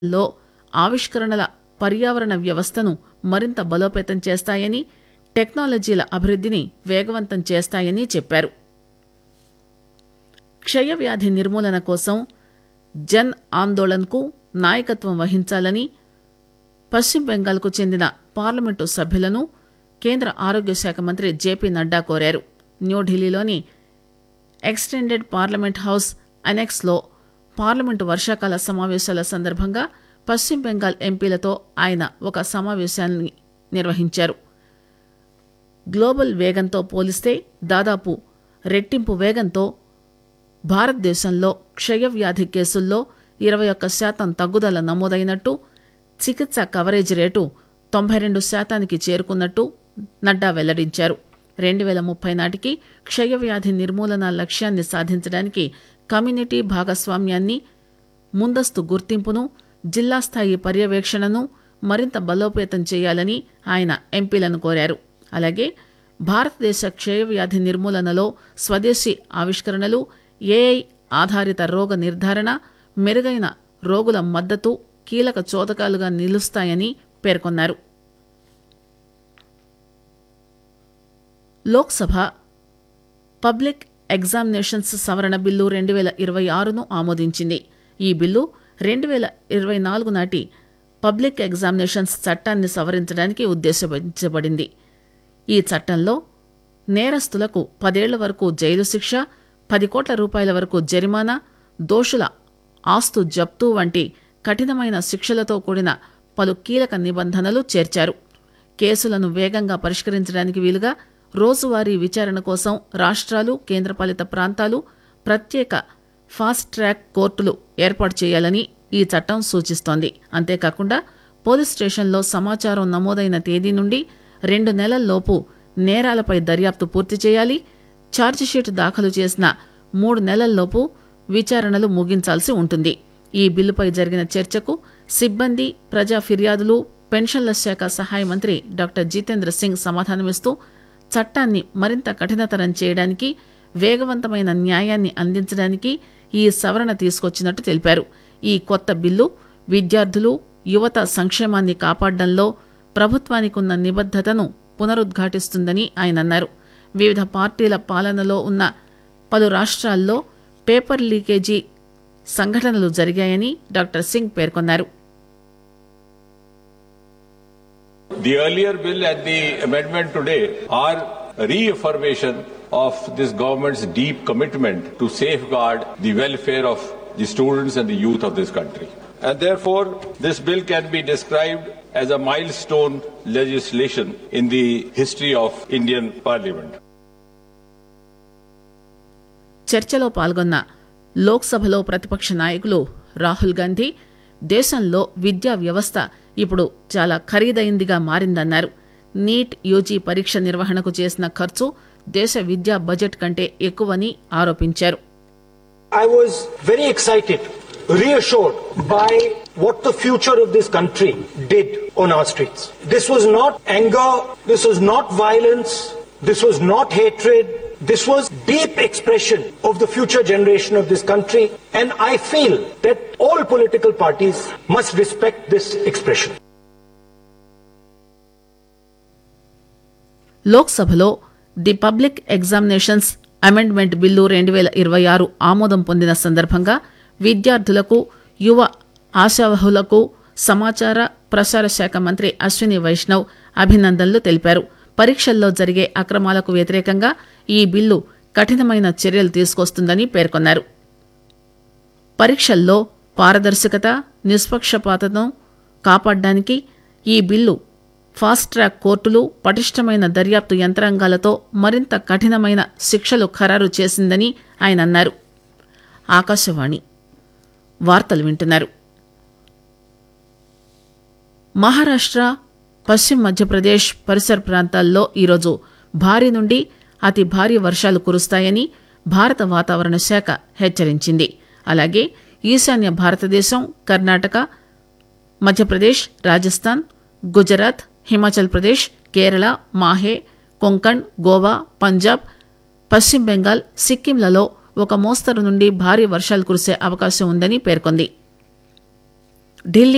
లో ఆవిష్కరణల పర్యావరణ వ్యవస్థను మరింత బలోపేతం చేస్తాయని టెక్నాలజీల అభివృద్దిని వేగవంతం చేస్తాయని చెప్పారు క్షయవ్యాధి నిర్మూలన కోసం జన్ ఆందోళన్కు నాయకత్వం వహించాలని పశ్చిమ బెంగాల్కు చెందిన పార్లమెంటు సభ్యులను కేంద్ర ఆరోగ్య శాఖ మంత్రి జేపీ నడ్డా కోరారు న్యూఢిల్లీలోని ఎక్స్టెండెడ్ పార్లమెంట్ హౌస్ అనెక్స్లో పార్లమెంటు వర్షాకాల సమావేశాల సందర్భంగా పశ్చిమ బెంగాల్ ఎంపీలతో ఆయన ఒక సమావేశాన్ని నిర్వహించారు గ్లోబల్ వేగంతో పోలిస్తే దాదాపు రెట్టింపు వేగంతో భారతదేశంలో క్షయవ్యాధి కేసుల్లో ఇరవై ఒక్క శాతం తగ్గుదల నమోదైనట్టు చికిత్స కవరేజ్ రేటు తొంభై రెండు శాతానికి చేరుకున్నట్టు నడ్డా వెల్లడించారు రెండు వేల ముప్పై నాటికి క్షయవ్యాధి నిర్మూలన లక్ష్యాన్ని సాధించడానికి కమ్యూనిటీ భాగస్వామ్యాన్ని ముందస్తు గుర్తింపును జిల్లా స్థాయి పర్యవేక్షణను మరింత బలోపేతం చేయాలని ఆయన ఎంపీలను కోరారు అలాగే భారతదేశ క్షయవ్యాధి నిర్మూలనలో స్వదేశీ ఆవిష్కరణలు ఏఐ ఆధారిత రోగ నిర్ధారణ మెరుగైన రోగుల మద్దతు కీలక చోదకాలుగా నిలుస్తాయని పేర్కొన్నారు లోక్సభ పబ్లిక్ ఎగ్జామినేషన్స్ సవరణ బిల్లు రెండు వేల ఇరవై ఆరును ఆమోదించింది ఈ బిల్లు రెండు వేల ఇరవై నాలుగు నాటి పబ్లిక్ ఎగ్జామినేషన్స్ చట్టాన్ని సవరించడానికి ఉద్దేశించబడింది ఈ చట్టంలో నేరస్తులకు పదేళ్ల వరకు జైలు శిక్ష పది కోట్ల రూపాయల వరకు జరిమానా దోషుల ఆస్తు జప్తు వంటి కఠినమైన శిక్షలతో కూడిన పలు కీలక నిబంధనలు చేర్చారు కేసులను వేగంగా పరిష్కరించడానికి వీలుగా రోజువారీ విచారణ కోసం రాష్ట్రాలు కేంద్రపాలిత ప్రాంతాలు ప్రత్యేక ఫాస్ట్ ట్రాక్ కోర్టులు ఏర్పాటు చేయాలని ఈ చట్టం సూచిస్తోంది అంతేకాకుండా పోలీస్ స్టేషన్లో సమాచారం నమోదైన తేదీ నుండి రెండు నెలల్లోపు నేరాలపై దర్యాప్తు పూర్తి చేయాలి ఛార్జిషీట్ దాఖలు చేసిన మూడు నెలల్లోపు విచారణలు ముగించాల్సి ఉంటుంది ఈ బిల్లుపై జరిగిన చర్చకు సిబ్బంది ప్రజా ఫిర్యాదులు పెన్షన్ల శాఖ సహాయ మంత్రి డాక్టర్ జితేంద్ర సింగ్ సమాధానమిస్తూ చట్టాన్ని మరింత కఠినతరం చేయడానికి వేగవంతమైన న్యాయాన్ని అందించడానికి ఈ సవరణ తీసుకొచ్చినట్టు తెలిపారు ఈ కొత్త బిల్లు విద్యార్థులు యువత సంక్షేమాన్ని కాపాడడంలో ప్రభుత్వానికున్న నిబద్దతను పునరుద్ఘాటిస్తుందని ఆయన అన్నారు వివిధ పార్టీల పాలనలో ఉన్న పలు రాష్ట్రాల్లో పేపర్ లీకేజీ సంఘటనలు జరిగాయని డాక్టర్ సింగ్ పేర్కొన్నారు The earlier bill and the amendment today are reaffirmation of this government's deep commitment to safeguard the welfare of the students and the youth of this country. And therefore, this bill can be described as a milestone legislation in the history of Indian Parliament. చర్చలో పాల్గొన్న లోక్సభలో ప్రతిపక్ష నాయకులు రాహుల్ గాంధీ దేశంలో విద్యా వ్యవస్థ ఇప్పుడు చాలా ఖరీదైందిగా మారిందన్నారు నీట్ యూజీ పరీక్ష నిర్వహణకు చేసిన ఖర్చు దేశ విద్యా బడ్జెట్ కంటే ఎక్కువని ఆరోపించారు I was very excited, reassured by what the future of this country did on our streets. This was not anger, this was not violence, this was not hatred, this was deep expression of the future generation of this country and I feel that all political parties must respect this expression. లోక్సభలో the public examinations amendment bill రెండు వేల ఇరవై ఆరు ఆమోదం పొందిన సందర్భంగా విద్యార్థులకు యువ ఆశావహులకు సమాచార ప్రసార శాఖ మంత్రి అశ్విని వైష్ణవ్ అభినందనలు తెలిపారు పరీక్షల్లో జరిగే అక్రమాలకు వ్యతిరేకంగా ఈ బిల్లు కఠినమైన చర్యలు తీసుకొస్తుందని పేర్కొన్నారు పరీక్షల్లో పారదర్శకత నిష్పక్షపాతను కాపాడడానికి ఈ బిల్లు ఫాస్ట్ ట్రాక్ కోర్టులు పటిష్టమైన దర్యాప్తు యంత్రాంగాలతో మరింత కఠినమైన శిక్షలు ఖరారు చేసిందని ఆయన అన్నారు ఆకాశవాణి వార్తలు వింటున్నారు మహారాష్ట్ర పశ్చిమ మధ్యప్రదేశ్ పరిసర ప్రాంతాల్లో ఈరోజు భారీ నుండి అతి భారీ వర్షాలు కురుస్తాయని భారత వాతావరణ శాఖ హెచ్చరించింది అలాగే ఈశాన్య భారతదేశం కర్ణాటక మధ్యప్రదేశ్ రాజస్థాన్ గుజరాత్ హిమాచల్ ప్రదేశ్ కేరళ మాహే కొంకణ్ గోవా పంజాబ్ పశ్చిమ బెంగాల్ సిక్కింలలో ఒక మోస్తరు నుండి భారీ వర్షాలు కురిసే అవకాశం ఉందని పేర్కొంది ఢిల్లీ